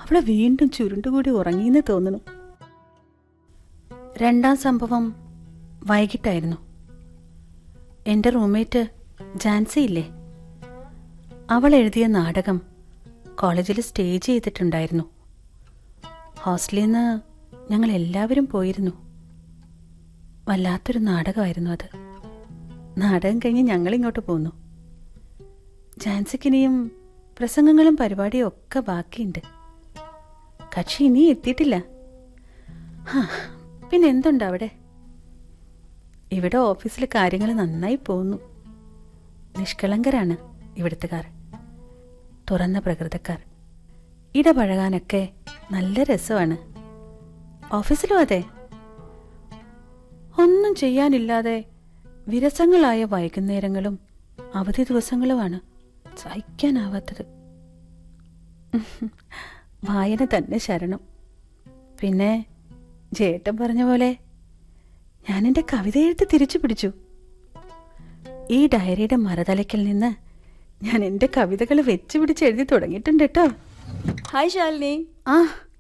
അവളെ വീണ്ടും ചുരുണ്ടുകൂടി ഉറങ്ങിയെന്ന് തോന്നുന്നു രണ്ടാം സംഭവം വൈകിട്ടായിരുന്നു എൻ്റെ റൂംമേറ്റ് ജാൻസി ഇല്ലേ അവൾ എഴുതിയ നാടകം കോളേജിൽ സ്റ്റേജ് ചെയ്തിട്ടുണ്ടായിരുന്നു ഹോസ്റ്റലിൽ നിന്ന് ഞങ്ങൾ എല്ലാവരും പോയിരുന്നു വല്ലാത്തൊരു നാടകമായിരുന്നു അത് നാടകം കഴിഞ്ഞ് ഞങ്ങളിങ്ങോട്ട് പോന്നു ജാൻസിക്കിനിയും പ്രസംഗങ്ങളും പരിപാടിയും ഒക്കെ ബാക്കിയുണ്ട് കക്ഷി ഇനി എത്തിയിട്ടില്ല ഹാ, പിന്നെ എന്തുണ്ട് അവിടെ ഇവിടെ ഓഫീസിൽ കാര്യങ്ങൾ നന്നായി പോകുന്നു നിഷ്കളങ്കരാണ് ഇവിടുത്തുകാർ തുറന്ന പ്രകൃതക്കാർ ഇടപഴകാനൊക്കെ നല്ല രസമാണ് ഓഫീസിലും അതെ ഒന്നും ചെയ്യാനില്ലാതെ വിരസങ്ങളായ വൈകുന്നേരങ്ങളും അവധി ദിവസങ്ങളുമാണ് സഹിക്കാനാവാത്തത് വായന തന്നെ ശരണം പിന്നെ ജേട്ടൻ പറഞ്ഞ പോലെ ഞാൻ എൻ്റെ കവിത എഴുത്ത് തിരിച്ചു പിടിച്ചു ഈ ഡയറിയുടെ മരതലയ്ക്കൽ നിന്ന് ഞാൻ എൻ്റെ കവിതകൾ വെച്ച് പിടിച്ച് എഴുതി തുടങ്ങിയിട്ടുണ്ട് കേട്ടോ ഹായ് ശാലിനി ആ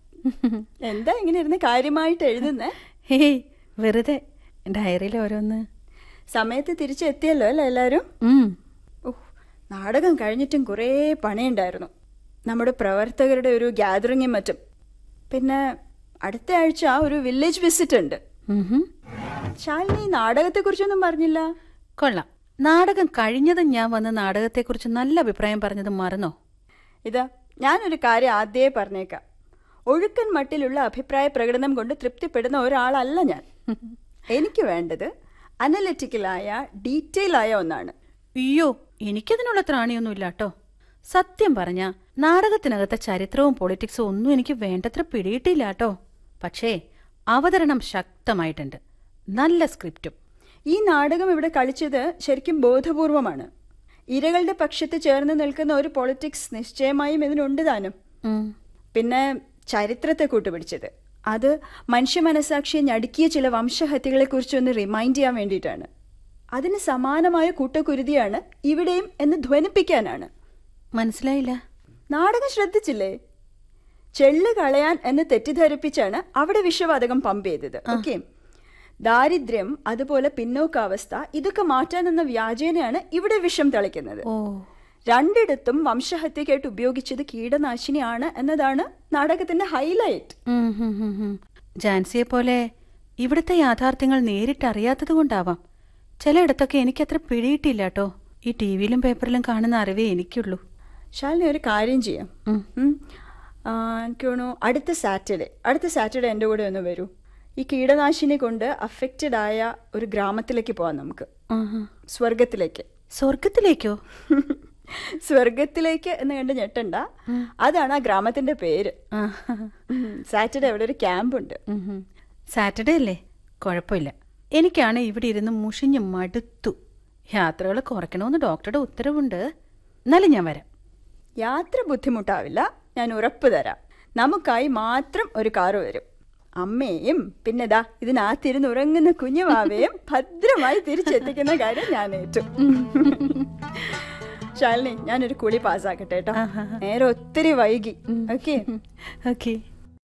എന്താ ഇങ്ങനെ ഇരുന്ന് കാര്യമായിട്ട് എഴുതുന്നേ ഹേയ് വെറുതെ ഡയറിയിൽ ഓരോന്ന് സമയത്ത് തിരിച്ചെത്തിയല്ലോ അല്ലേ എല്ലാവരും ഉം. ഓഹ് നാടകം കഴിഞ്ഞിട്ടും കുറേ പണിയുണ്ടായിരുന്നു നമ്മുടെ പ്രവർത്തകരുടെ ഒരു ഗ്യാതറിങ്ങും മറ്റും പിന്നെ അടുത്ത ആഴ്ച ഒരു വില്ലേജ് വിസിറ്റ് ഉണ്ട് ഉഹും. ശാലിനി നാടകത്തെക്കുറിച്ചൊന്നും പറഞ്ഞില്ല കൊള്ളാം നാടകം കഴിഞ്ഞതും ഞാൻ വന്ന് നാടകത്തെക്കുറിച്ച് നല്ല അഭിപ്രായം പറഞ്ഞതും മറന്നോ ഇതാ ഞാനൊരു കാര്യം ആദ്യമേ പറഞ്ഞേക്കാം ഒഴുക്കൻ മട്ടിലുള്ള അഭിപ്രായ പ്രകടനം കൊണ്ട് തൃപ്തിപ്പെടുന്ന ഒരാളല്ല ഞാൻ എനിക്ക് വേണ്ടത് അനലിറ്റിക്കലായ ഡീറ്റെയിൽ ആയ ഒന്നാണ് അയ്യോ എനിക്കതിനുള്ള ത്രാണിയൊന്നുമില്ല കേട്ടോ സത്യം പറഞ്ഞ നാടകത്തിനകത്തെ ചരിത്രവും പൊളിറ്റിക്സും ഒന്നും എനിക്ക് വേണ്ടത്ര പിടിയിട്ടില്ല കേട്ടോ പക്ഷേ അവതരണം ശക്തമായിട്ടുണ്ട് നല്ല സ്ക്രിപ്റ്റും ഈ നാടകം ഇവിടെ കളിച്ചത് ശരിക്കും ബോധപൂർവമാണ് ഇരകളുടെ പക്ഷത്ത് ചേർന്ന് നിൽക്കുന്ന ഒരു പൊളിറ്റിക്സ് നിശ്ചയമായും ഇതിനുണ്ട് താനും ഉം. പിന്നെ ചരിത്രത്തെ കൂട്ടുപിടിച്ചത് അത് മനുഷ്യ മനസാക്ഷിയെ ഞടുക്കിയ ചില വംശഹത്യകളെക്കുറിച്ചൊന്ന് റിമൈൻഡ് ചെയ്യാൻ വേണ്ടിയിട്ടാണ് അതിന് സമാനമായ കൂട്ടക്കുരുതിയാണ് ഇവിടെയും എന്ന് ധ്വനിപ്പിക്കാനാണ് മനസ്സിലായില്ല നാടകം ശ്രദ്ധിച്ചില്ലേ ചെള്ള് കളയാൻ എന്ന് തെറ്റിദ്ധരിപ്പിച്ചാണ് അവിടെ വിഷവാതകം പമ്പ് ചെയ്തത് ഓക്കെ ദാരിദ്ര്യം അതുപോലെ പിന്നോക്കാവസ്ഥ ഇതൊക്കെ മാറ്റാനെന്ന വ്യാജേനയാണ് ഇവിടെ വിഷം തളിക്കുന്നത് ഓ രണ്ടിടത്തും വംശഹത്യക്കായിട്ട് ഉപയോഗിച്ചത് കീടനാശിനിയാണ് എന്നതാണ് നാടകത്തിന്റെ ഹൈലൈറ്റ് ഉം, ഹും, ഹും, ഹും. ജാൻസിയെ പോലെ ഇവിടുത്തെ യാഥാർത്ഥ്യങ്ങൾ നേരിട്ടറിയാത്തത് കൊണ്ടാവാം ചിലയിടത്തൊക്കെ എനിക്കത്ര പിടിയിട്ടില്ല കേട്ടോ ഈ ടി വിയിലും പേപ്പറിലും കാണുന്ന അറിവേ എനിക്കുള്ളൂ ശാലിനി ഒരു കാര്യം ചെയ്യാം ഉം. ഉം. ആ, എനിക്ക് തോന്നുന്നു അടുത്ത സാറ്റർഡേ അടുത്ത സാറ്റർഡേ എൻ്റെ കൂടെ ഒന്ന് വരൂ ഈ കീടനാശിനി കൊണ്ട് അഫക്റ്റഡ് ആയ ഒരു ഗ്രാമത്തിലേക്ക് പോവാം നമുക്ക് ആഹാ. സ്വർഗത്തിലേക്ക് സ്വർഗത്തിലേക്കോ സ്വർഗത്തിലേക്ക് എന്ന് കണ്ട് ഞെട്ടണ്ട അതാണ് ആ ഗ്രാമത്തിന്റെ പേര് ആഹാ. ഉം. സാറ്റർഡേ അവിടെ ഒരു ക്യാമ്പ് ഉണ്ട് ഉം ഹും. സാറ്റർഡേ അല്ലേ കുഴപ്പമില്ല എനിക്കാണ് ഇവിടെ ഇരുന്ന് മുഷിഞ്ഞ് മടുത്തു യാത്രകൾ കുറയ്ക്കണമെന്ന് ഡോക്ടറുടെ ഉത്തരവുണ്ട് എന്നാലും ഞാൻ വരാം യാത്ര ബുദ്ധിമുട്ടാവില്ല ഞാൻ ഉറപ്പ് തരാം നമുക്കായി മാത്രം ഒരു കാറ് വരും അമ്മയെയും പിന്നെ ദാ ഇതിനകത്തിരുന്ന് ഉറങ്ങുന്ന കുഞ്ഞുമാവയും ഭദ്രമായി തിരിച്ചെത്തിക്കുന്ന കാര്യം ഞാൻ ഏറ്റു ശാലിനി ഞാനൊരു കുളി പാസ്സാക്കട്ടെ കേട്ടോ നേരെ ഒത്തിരി വൈകി ഓക്കെ ഓക്കെ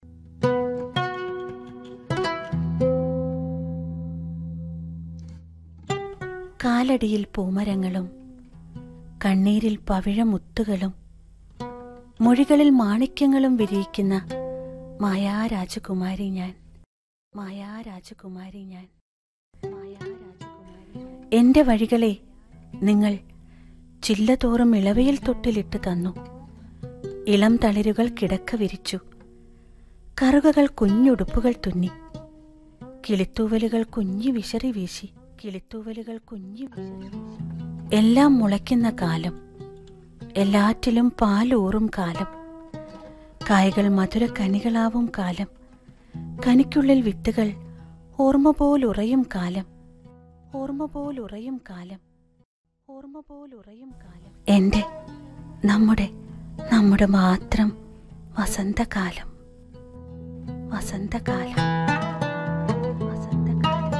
കാലടിയിൽ പൂമരങ്ങളും കണ്ണീരിൽ പവിഴമുത്തുകളും മൊഴികളിൽ മാണിക്യങ്ങളും വിരിയിക്കുന്ന മായാരാജകുമാരി ഞാൻ മായാരാജകുമാരി ഞാൻ മായാരാജകുമാരി ഞാൻ. എന്റെ വഴികളെ നിങ്ങൾ ചില്ലതോറും ഇളവയിൽ തൊട്ടിലിട്ട് തന്നു ഇളം തളിരുകൾ കിടക്ക വിരിച്ചു കറുകകൾ കുഞ്ഞുടുപ്പുകൾ തുന്നി കിളിത്തൂവലുകൾ കുഞ്ഞു വിശറി വീശി കിളിത്തൂവലുകൾ കുഞ്ഞു വിശറി വീശി. എല്ലാം മുളയ്ക്കുന്ന കാലം എല്ലാറ്റിലും പാലൂറും കാലം കായകൾ മധുര കനികളാവും കാലം കനിക്കുള്ളിൽ വിത്തുകൾ ഓർമ്മ പോലുറയും കാലം ഓർമ്മ പോലുറയും കാലം ഓർമ്മ പോലുറയും കാലം എന്റെ നമ്മുടെ നമ്മുടെ മാത്രം വസന്തകാലം വസന്തകാലം വസന്തകാലം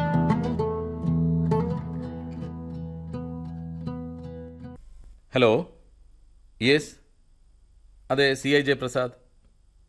ഹലോ യെസ് അതെ സി ഐ ജെ പ്രസാദ്